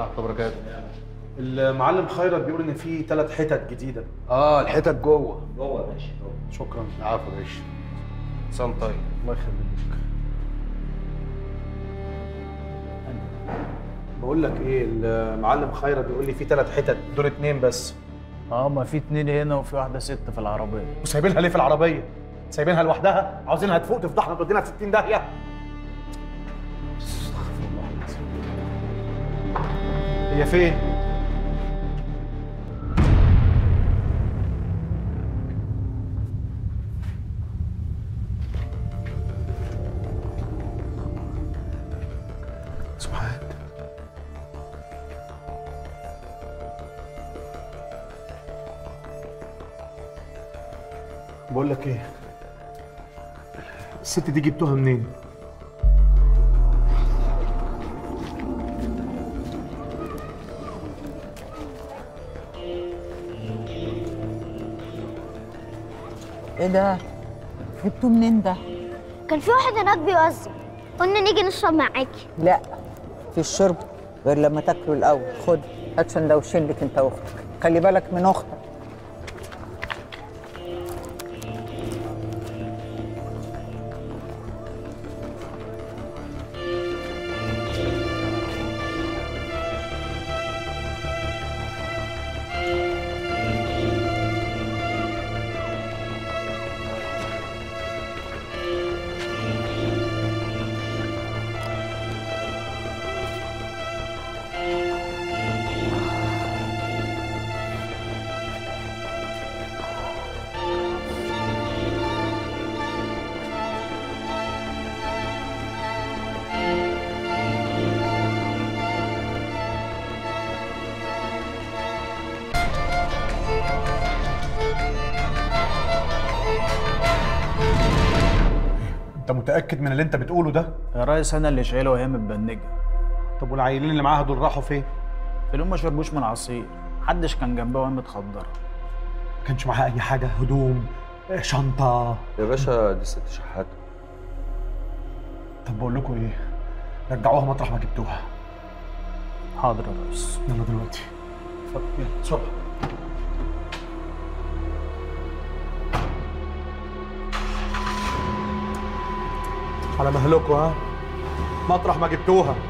ورحمه الله وبركاته المعلم خيرت بيقول ان في ثلاث حتت جديده اه الحتت جوه جوه يا باشا جوه شكرا العفو يا باشا سام طيب الله يخليك بقول لك ايه المعلم خيرت بيقول لي في ثلاث حتت دور اتنين بس اه ما في اتنين هنا وفي واحده ست في العربيه وسايبينها ليه في العربيه سايبينها لوحدها عاوزينها تفوق تفضحنا تودينا في 60 داهيه استغفر الله العظيم هي فين سبحان بقول لك ايه الست دي جبتوها منين ايه ده؟ جبتوه منين ده؟ كان في واحد هناك بيوزع قلنا نيجي نشرب معاكي لا في الشرب غير لما تاكلوا الاول خد هات سندوتشين لك انت واختك خلي بالك من اختك انت متاكد من اللي انت بتقوله ده يا ريس انا اللي شايلها وهي متبنجه طب والعيلين اللي معاها دول راحوا فين تلاقيهم ما شربوش من عصير محدش كان جنبها وهي متخدره ما كانش معاها اي حاجه هدوم آه، شنطه يا باشا دي ست شحاته طب بقول لكم ايه رجعوها مطرح ما جبتوها حاضر يا ريس يلا دلوقتي اتفضل يلا بسرعه على مهلكوا ها مطرح ما جبتوها